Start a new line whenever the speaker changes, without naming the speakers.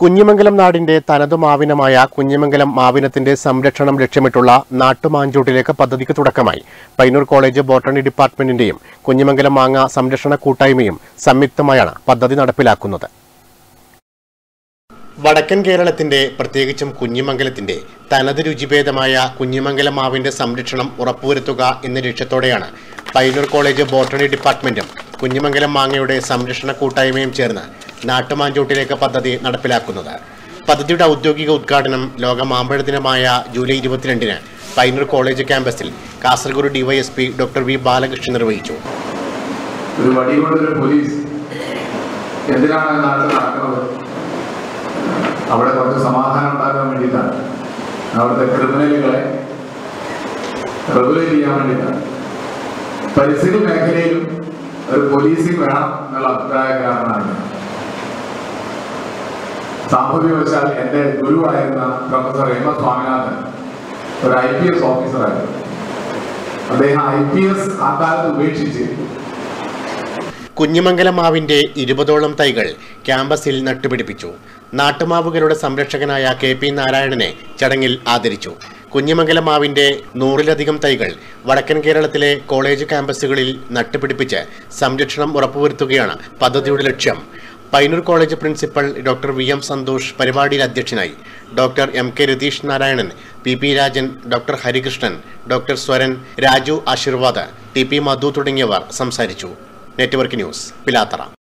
കുഞ്ഞിമംഗലം നാടിന്റെ തനതു മാവിനമായ കുഞ്ഞിമംഗലം മാവിനത്തിന്റെ സംരക്ഷണം ലക്ഷ്യമിട്ടുള്ള നാട്ടുമാഞ്ചൂട്ടിലേക്ക് പദ്ധതിക്ക് തുടക്കമായി പൈനൂർ കോളേജ് ബോട്ടണി ഡിപ്പാർട്ട്മെന്റിന്റെയും കുഞ്ഞിമംഗലം മാങ്ങ സംരക്ഷണ കൂട്ടായ്മയും സംയുക്തമായാണ് പദ്ധതി നടപ്പിലാക്കുന്നത് വടക്കൻ കേരളത്തിന്റെ പ്രത്യേകിച്ചും കുഞ്ഞിമംഗലത്തിന്റെ തനത് രുചിഭേദമായ കുഞ്ഞിമംഗലം മാവിന്റെ സംരക്ഷണം ഉറപ്പുവരുത്തുക എന്ന ലക്ഷ്യത്തോടെയാണ് പൈനൂർ കോളേജ് ബോട്ടണി ഡിപ്പാർട്ട്മെന്റും കുഞ്ഞിമംഗലം മാങ്ങയുടെ സംരക്ഷണ കൂട്ടായ്മയും ചേർന്ന് നാട്ടുമാഞ്ചൂട്ടിലേക്ക് പദ്ധതി നടപ്പിലാക്കുന്നത് പദ്ധതിയുടെ ഔദ്യോഗിക ഉദ്ഘാടനം ലോക മാമ്പഴ ദിനമായ ജൂലൈ ഇരുപത്തിരണ്ടിന് പൈനൂർ കോളേജ് ക്യാമ്പസിൽ Kasaragod DYSP doctor V Balakrishnan നിർവഹിച്ചു
ഒരു വടി കൊണ്ടൊരു പോലീസ് എന്തിനാണ് നാട്ടിൽ നടക്കുന്നത് അവിടെ കുറച്ച് സമാധാനം ഉണ്ടാക്കാൻ വേണ്ടിയിട്ടാണ് അവിടുത്തെ ക്രിമിനലുകളെ റെഗുലേറ്റ് ചെയ്യാൻ വേണ്ടിയിട്ടാണ് പരിസ്ഥിതി മേഖലയിലും ഒരു പോലീസിംഗ് വേണം എന്നുള്ള അഭിപ്രായക്കാരനാണ് ഞാൻ. സാമ്പത്തികവശാൽ എൻ്റെ ഗുരുവായിരുന്ന പ്രൊഫസർ എം എസ് സ്വാമിനാഥൻ ഒരു ഐ പി എസ് ഓഫീസറായിരുന്നു അദ്ദേഹം ഐ പി എസ് ആ കാലത്ത് ഉപേക്ഷിച്ച്
കുഞ്ഞിമംഗലം മാവിന്റെ ഇരുപതോളം തൈകൾ ക്യാമ്പസിൽ നട്ടുപിടിപ്പിച്ചു നാട്ടുമാവുകളുടെ സംരക്ഷകനായ കെ പി നാരായണനെ ചടങ്ങിൽ ആദരിച്ചു കുഞ്ഞിമംഗലം മാവിന്റെ നൂറിലധികം തൈകൾ വടക്കൻ കേരളത്തിലെ കോളേജ് ക്യാമ്പസുകളിൽ നട്ടുപിടിപ്പിച്ച് സംരക്ഷണം ഉറപ്പുവരുത്തുകയാണ് പദ്ധതിയുടെ ലക്ഷ്യം Painur college principal doctor V M Santhosh പരിപാടിയിൽ അധ്യക്ഷനായി doctor M K Ratheesh Narayanan P P Rajan doctor Harikrishnan doctor Swaran Raju Ashirvad T P Madhu തുടങ്ങിയവർ സംസാരിച്ചു നെറ്റ്വർക്ക് ന്യൂസ് പിലാത്തറ